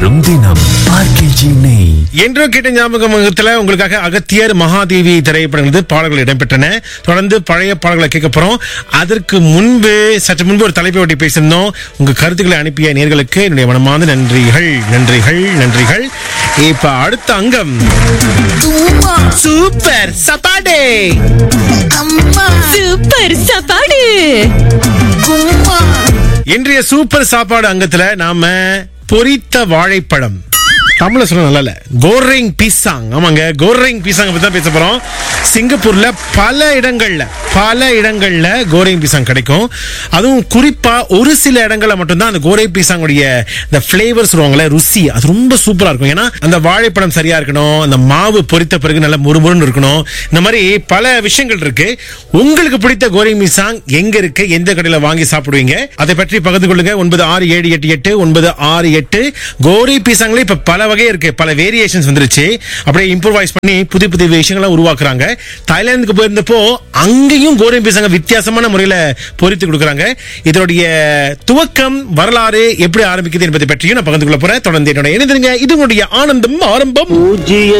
வரும் தினம் ஆர்கேஜி நெய் என்றோ கேட்ட ஞாபகத்துல உங்களுக்காக அகத்தியர் மகாதேவி திரைப்படங்கள் பாடல்கள் இடம்பெற்றன தொடர்ந்து பழைய பாடல்களை கேட்க போறோம் அதற்கு முன்பு சற்று முன்பு ஒரு தலைப்பை ஒட்டி பேசியிருந்தோம் உங்க கருத்துக்களை அனுப்பிய நேர்களுக்கு என்னுடைய மனமார்ந்த நன்றிகள் நன்றிகள் நன்றிகள் இப்ப அடுத்த அங்கம் சூப்பர் சப்பாடே சூப்பர் சாப்பாடு இன்றைய சூப்பர் சாப்பாடு அங்கத்துல நாம பொரித்த வாழைப்பழம் தமிழ்ல சொல்ல நல்லா இல்ல கோரிங் பீசாங் ஆமாங்க கோரிங் பீசாங் பத்தி தான் பேச போறோம் சிங்கப்பூர்ல பல இடங்கள்ல பல இடங்கள்ல கோரிங் பீசாங் கிடைக்கும் அதுவும் குறிப்பா ஒரு சில இடங்கள்ல மட்டும்தான் அந்த கோரை பீசாங்குடைய இந்த பிளேவர் சொல்லுவாங்கல்ல ருசி அது ரொம்ப சூப்பரா இருக்கும் ஏன்னா அந்த வாழைப்பழம் சரியா இருக்கணும் அந்த மாவு பொரித்த பிறகு நல்லா முறுமுறுன்னு இருக்கணும் இந்த மாதிரி பல விஷயங்கள் இருக்கு உங்களுக்கு பிடித்த கோரி மீசாங் எங்க இருக்கு எந்த கடையில வாங்கி சாப்பிடுவீங்க அதை பற்றி பகிர்ந்து கொள்ளுங்க ஒன்பது ஆறு ஏழு எட்டு எட்டு ஒன்பது ஆறு எட்டு கோரி பீசாங்களே இப்ப பல வகை இருக்கு பல வேரியேஷன்ஸ் வந்துருச்சு அப்படியே இம்ப்ரூவைஸ் பண்ணி புதிய புதிய விஷயங்களை உருவாக்குறாங்க தாய்லாந்துக்கு போயிருந்தப்போ அங்கேயும் கோரி பீசாங்க வித்தியாசமான முறையில பொரித்து கொடுக்குறாங்க இதனுடைய துவக்கம் வரலாறு எப்படி ஆரம்பிக்குது என்பதை பற்றியும் நான் பகிர்ந்து கொள்ள போறேன் தொடர்ந்து என்னோட இணைந்திருங்க இது உங்களுடைய ஆனந்தம் ஆரம்பம்